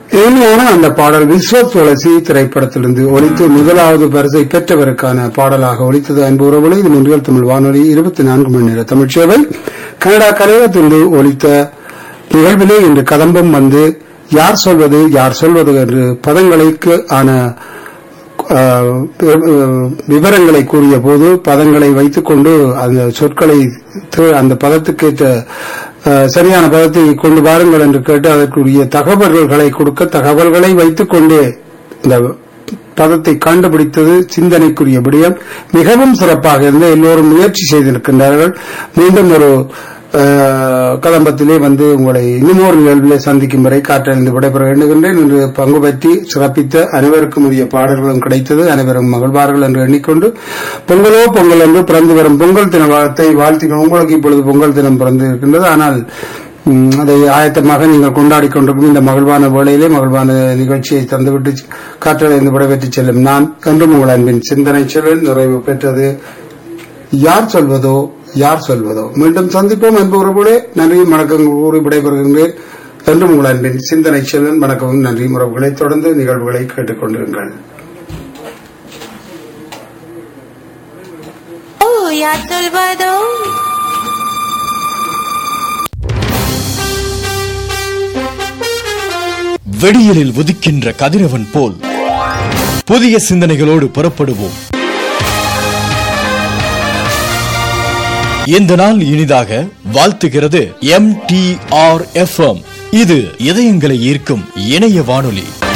இனிமையான அந்த பாடல் விஸ்வ துளசி திரைப்படத்திலிருந்து ஒலித்து முதலாவது பரிசை பெற்றவருக்கான பாடலாக ஒலித்தது அன்பு உறவுகளை இது முன்றியல் தமிழ் வானொலி இருபத்தி நான்கு மணி நேர தமிழ் சேவை கனடா கலையகத்திலிருந்து ஒலித்த நிகழ்விலே இன்று கதம்பம் வந்து யார் சொல்வது யார் சொல்வது என்று பதங்களுக்கு ஆன ஆஹ், விவரங்களை கூறிய போது பதங்களை வைத்துக்கொண்டு அந்த சொற்களை தி- அந்த பதத்துக்கேற்ற ஆஹ், சரியான பதத்தை கொண்டு வாருங்கள் என்று கேட்டு அதற்குரிய தகவல்களை கொடுக்க தகவல்களை வைத்துக்கொண்டே இந்த பதத்தை கண்டுபிடித்தது சிந்தனைக்குரிய விடயம் மிகவும் சிறப்பாக இருந்து எல்லோரும் முயற்சி செய்திருக்கின்றார்கள் மீண்டும் ஒரு ஆஹ், கதம்பத்திலே வந்து உங்களை இன்னும் ஒரு நிகழ்விலே சந்திக்கும் வரை காற்றறிந்து விடைபெற வேண்டுகின்றேன் இன்று பங்கு பற்றி சிறப்பித்த அனைவருக்கும் உரிய பாடல்களும் கிடைத்தது அனைவரும் மகிழ்வார்கள் என்று எண்ணிக்கொண்டு பொங்கலோ பொங்கல் என்று பிறந்து வரும் பொங்கல் தின வாழ்த்தை வாழ்த்தி உங்களுக்கு இப்பொழுது பொங்கல் தினம் பிறந்து இருக்கின்றது ஆனால் ம், அதை ஆயத்தமாக நீங்கள் கொண்டாடி கொண்டிருக்கும் இந்த மகிழ்வான வேளையிலே மகிழ்வான நிகழ்ச்சியை தந்துவிட்டு காற்றடைந்து விடைபெற்று செல்லும் நான் என்றும் உங்கள் அன்பின் சிந்தனை செல்வன் நிறைவு பெற்றது யார் சொல்வதோ யார் சொல்வதோ மீண்டும் சந்திப்போம் அன்பு உறவுகளே நன்றி வணக்கம் கூறி விடைபெறுகின்றேன் என்றும் உங்கள் அன்பின் சிந்தனை செல்வன் வணக்கமும் நன்றி உறவுகளை தொடர்ந்து நிகழ்வுகளை கேட்டுக்கொண்டிருங்கள் ஓ யார் சொல்வதோ வெடியலில் உதிக்கின்ற கதிரவன் போல் புதிய சிந்தனைகளோடு புறப்படுவோம் இந்த நாள் இனிதாக வாழ்த்துகிறது எம் டி ஆர் எஃப் இது இதயங்களை ஈர்க்கும் இணைய வானொலி